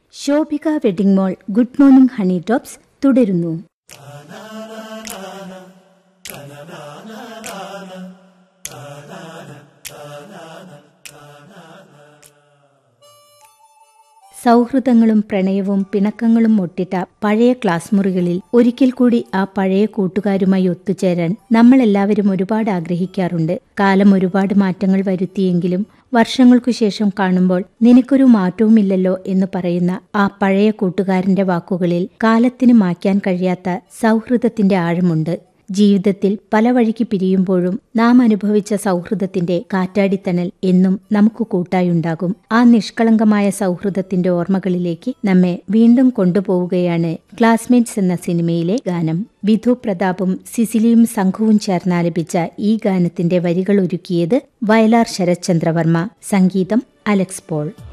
Shobhika wedding mall good morning honey drops തുടരുന്നു സൗഹൃദങ്ങളും പ്രണയവും പിണക്കങ്ങളും ഒട്ടിട്ട പഴയ ക്ലാസ് മുറികളിൽ ഒരിക്കൽ കൂടി ആ പഴയ കൂട്ടുകാരുമായി ഒത്തുചേരാൻ നമ്മളെല്ലാവരും ഒരുപാട് ആഗ്രഹിക്കാറുണ്ട് കാലം ഒരുപാട് മാറ്റങ്ങൾ വരുത്തിയെങ്കിലും വർഷങ്ങൾക്കു ശേഷം കാണുമ്പോൾ നിനക്കൊരു മാറ്റവുമില്ലല്ലോ എന്ന് പറയുന്ന ആ പഴയ കൂട്ടുകാരന്റെ വാക്കുകളിൽ കാലത്തിന് മായ്ക്കാൻ കഴിയാത്ത സൗഹൃദത്തിന്റെ ആഴമുണ്ട് ജീവിതത്തിൽ പല വഴിക്ക് പിരിയുമ്പോഴും നാം അനുഭവിച്ച സൗഹൃദത്തിന്റെ കാറ്റാടിത്തണൽ എന്നും നമുക്ക് കൂട്ടായുണ്ടാകും ആ നിഷ്കളങ്കമായ സൗഹൃദത്തിന്റെ ഓർമ്മകളിലേക്ക് നമ്മെ വീണ്ടും കൊണ്ടുപോവുകയാണ് ക്ലാസ്മേറ്റ്സ് എന്ന സിനിമയിലെ ഗാനം വിധു പ്രതാപും സിസിലിയും സംഘവും ചേർന്നാലപിച്ച ഈ ഗാനത്തിന്റെ വരികൾ ഒരുക്കിയത് വയലാർ ശരത്ചന്ദ്രവർമ്മ സംഗീതം അലക്സ് പോൾ